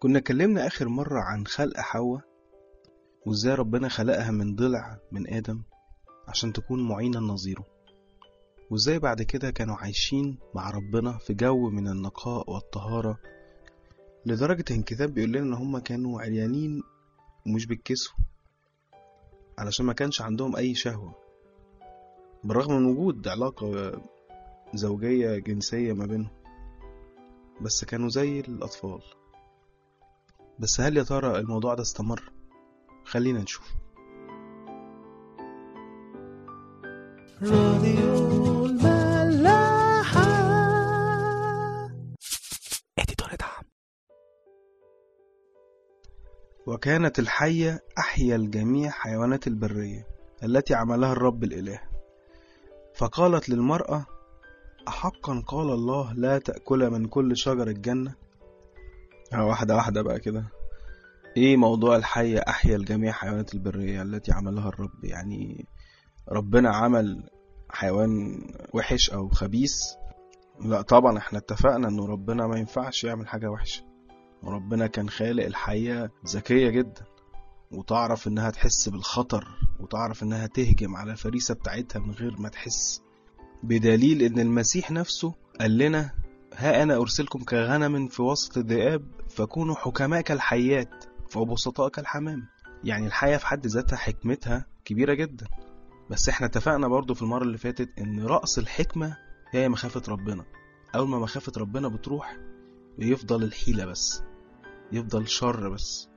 كنا اتكلمنا آخر مرة عن خلق حواء وإزاي ربنا خلقها من ضلع من آدم عشان تكون معينا نظيره وإزاي بعد كده كانوا عايشين مع ربنا في جو من النقاء والطهارة لدرجة إن الكتاب بيقول لنا إن هما كانوا عريانين ومش بيتكسوا علشان ما كانش عندهم أي شهوة بالرغم من وجود علاقة زوجية جنسية ما بينهم بس كانوا زي الأطفال بس هل يا ترى الموضوع ده استمر؟ خلينا نشوف راديو الملاحة اديتور دعم وكانت الحية أحيا الجميع حيوانات البرية التي عملها الرب الإله فقالت للمرأة أحقا قال الله لا تأكل من كل شجر الجنة اه واحدة واحدة بقى كده ايه موضوع الحية أحيا الجميع حيوانات البرية التي عملها الرب يعني ربنا عمل حيوان وحش أو خبيث لا طبعا احنا اتفقنا انه ربنا ما ينفعش يعمل حاجة وحشة وربنا كان خالق الحية ذكية جدا وتعرف انها تحس بالخطر وتعرف انها تهجم على الفريسة بتاعتها من غير ما تحس بدليل ان المسيح نفسه قال لنا ها انا ارسلكم كغنم في وسط الذئاب فكونوا حكماء كالحيات وبسطاء كالحمام يعني الحياة في حد ذاتها حكمتها كبيرة جدا بس احنا اتفقنا برضو في المرة اللي فاتت ان رأس الحكمة هي مخافة ربنا اول ما مخافة ربنا بتروح بيفضل الحيلة بس يفضل شر بس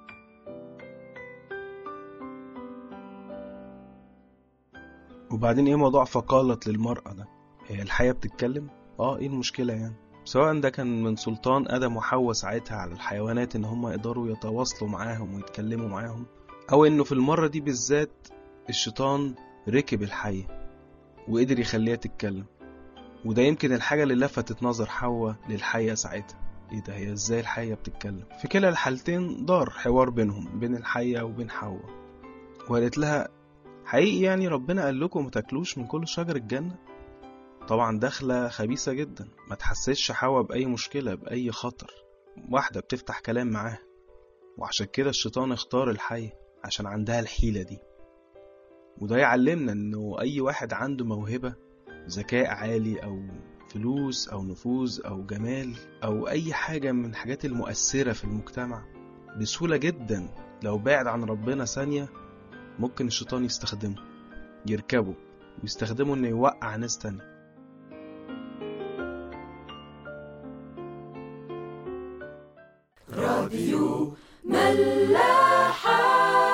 وبعدين ايه موضوع فقالت للمرأة ده هي الحياة بتتكلم اه ايه المشكلة يعني سواء ده كان من سلطان ادم وحواء ساعتها على الحيوانات ان هم يقدروا يتواصلوا معاهم ويتكلموا معاهم او انه في المرة دي بالذات الشيطان ركب الحية وقدر يخليها تتكلم وده يمكن الحاجة اللي لفتت نظر حواء للحية ساعتها ايه ده هي ازاي الحية بتتكلم في كلا الحالتين دار حوار بينهم بين الحية وبين حواء وقالت لها حقيقي يعني ربنا قال لكم ما تاكلوش من كل شجر الجنة طبعا دخلة خبيثة جدا ما تحسسش حواء بأي مشكلة بأي خطر واحدة بتفتح كلام معاها وعشان كده الشيطان اختار الحية عشان عندها الحيلة دي وده يعلمنا انه اي واحد عنده موهبة ذكاء عالي او فلوس او نفوذ او جمال او اي حاجة من الحاجات المؤثرة في المجتمع بسهولة جدا لو بعد عن ربنا ثانية ممكن الشيطان يستخدمه يركبه ويستخدمه انه يوقع ناس تانية راديو ملاحة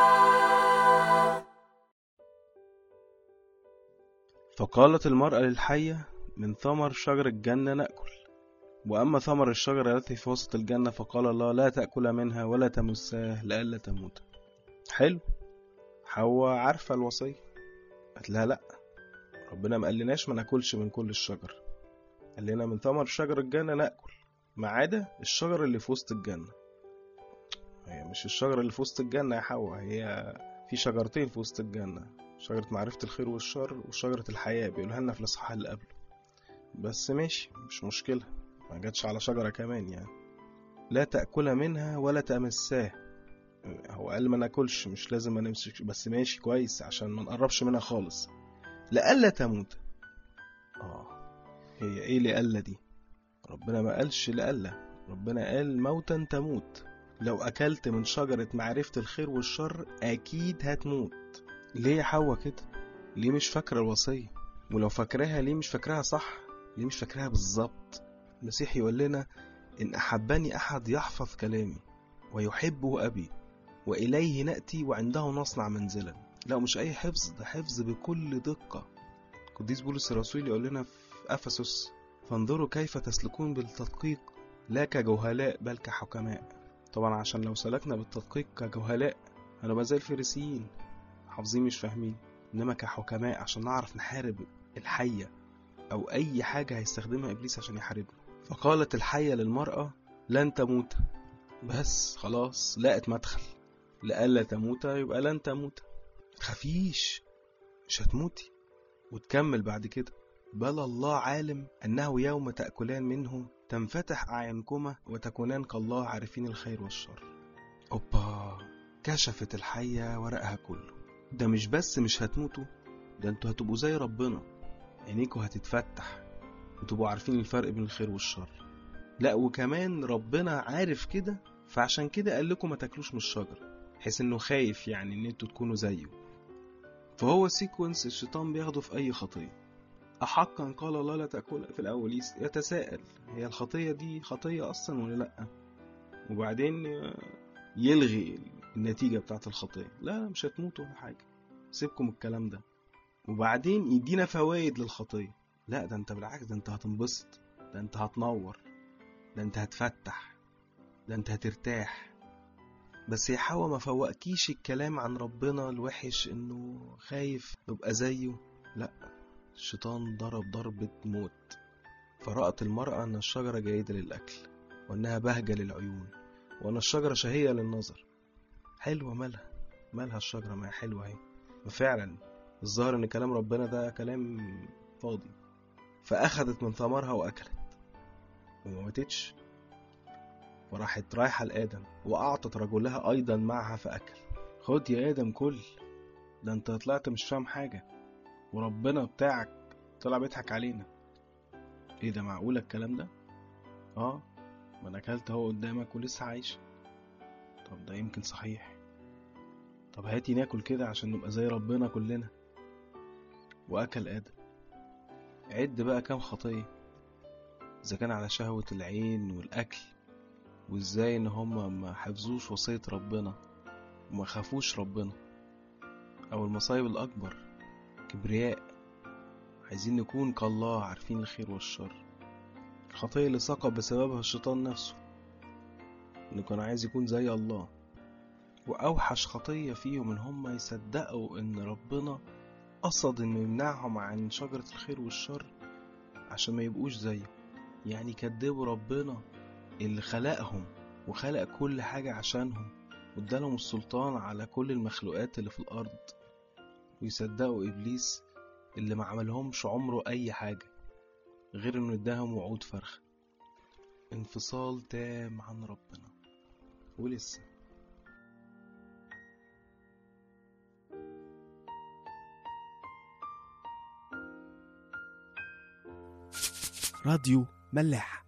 فقالت المرأة للحية من ثمر شجر الجنة نأكل وأما ثمر الشجرة التي في وسط الجنة فقال الله لا تأكل منها ولا تمساه لئلا تموت حلو حواء عارفة الوصية قالت لها لأ ربنا ما قالناش ما ناكلش من كل الشجر قال لنا من ثمر شجر الجنة نأكل ما عدا الشجر اللي في وسط الجنة هي مش الشجرة اللي في وسط الجنة يا حواء هي في شجرتين في وسط الجنة شجرة معرفة الخير والشر وشجرة الحياة بيقولها لنا في الإصحاح اللي قبله بس ماشي مش مشكلة ما جاتش على شجرة كمان يعني لا تأكل منها ولا تمساه هو قال ما ناكلش مش لازم ما نمسك بس ماشي كويس عشان ما نقربش منها خالص لألا تموت اه هي ايه لألا دي ربنا ما قالش لألا ربنا قال موتا تموت لو أكلت من شجرة معرفة الخير والشر أكيد هتموت ليه يا حوا كده ليه مش فاكرة الوصية ولو فاكراها ليه مش فاكراها صح ليه مش فاكراها بالظبط المسيح يقول لنا إن أحبني أحد يحفظ كلامي ويحبه أبي وإليه نأتي وعنده نصنع منزلا لا مش أي حفظ ده حفظ بكل دقة قديس بولس الرسول يقول لنا في أفسس فانظروا كيف تسلكون بالتدقيق لا كجهلاء بل كحكماء طبعا عشان لو سلكنا بالتدقيق كجهلاء هنبقى زي الفريسيين حافظين مش فاهمين انما كحكماء عشان نعرف نحارب الحية او اي حاجة هيستخدمها ابليس عشان يحاربنا فقالت الحية للمرأة لن تموت بس خلاص لقت مدخل لألا تموت يبقى لن تموت تخافيش مش هتموتي وتكمل بعد كده بل الله عالم أنه يوم تأكلان منه تنفتح أعينكما وتكونان كالله عارفين الخير والشر أوبا كشفت الحية ورقها كله ده مش بس مش هتموتوا ده انتوا هتبقوا زي ربنا عينيكوا هتتفتح وتبقوا عارفين الفرق بين الخير والشر لا وكمان ربنا عارف كده فعشان كده قال لكم ما تاكلوش من الشجرة بحيث انه خايف يعني ان انتوا تكونوا زيه فهو سيكونس الشيطان بياخده في اي خطية أحقا قال الله لا تأكل في الأول يس- يتساءل هي الخطية دي خطية أصلا ولا لأ وبعدين يلغي النتيجة بتاعت الخطية لا لا مش هتموتوا ولا حاجة سيبكم الكلام ده وبعدين يدينا فوائد للخطية لا ده انت بالعكس ده انت هتنبسط ده انت هتنور ده انت هتفتح ده انت هترتاح بس يا حوا ما فوقكيش الكلام عن ربنا الوحش انه خايف يبقى زيه لا الشيطان ضرب ضربة موت فرأت المرأة أن الشجرة جيدة للأكل وأنها بهجة للعيون وأن الشجرة شهية للنظر حلوة مالها مالها الشجرة ما هي حلوة اهي فعلا الظاهر ان كلام ربنا ده كلام فاضي فأخذت من ثمرها وأكلت وما ماتتش وراحت رايحة لآدم وأعطت رجلها أيضا معها فأكل خد يا آدم كل ده انت طلعت مش فاهم حاجة وربنا بتاعك طلع بيضحك علينا ايه ده معقولة الكلام ده اه ما انا اكلت اهو قدامك ولسه عايش طب ده يمكن صحيح طب هاتي ناكل كده عشان نبقى زي ربنا كلنا واكل ادم عد بقى كام خطية اذا كان على شهوة العين والاكل وازاي ان هما ما حفظوش وصية ربنا وما خافوش ربنا او المصايب الاكبر كبرياء عايزين نكون كالله عارفين الخير والشر الخطية اللي سقط بسببها الشيطان نفسه انه كان عايز يكون زي الله واوحش خطية فيهم ان هم يصدقوا ان ربنا قصد انه يمنعهم عن شجرة الخير والشر عشان ما يبقوش زيه يعني كدبوا ربنا اللي خلقهم وخلق كل حاجة عشانهم وادالهم السلطان على كل المخلوقات اللي في الارض ويصدقوا ابليس اللي ما عملهمش عمره اي حاجة غير انه اداهم وعود فرخ انفصال تام عن ربنا ولسه راديو ملاح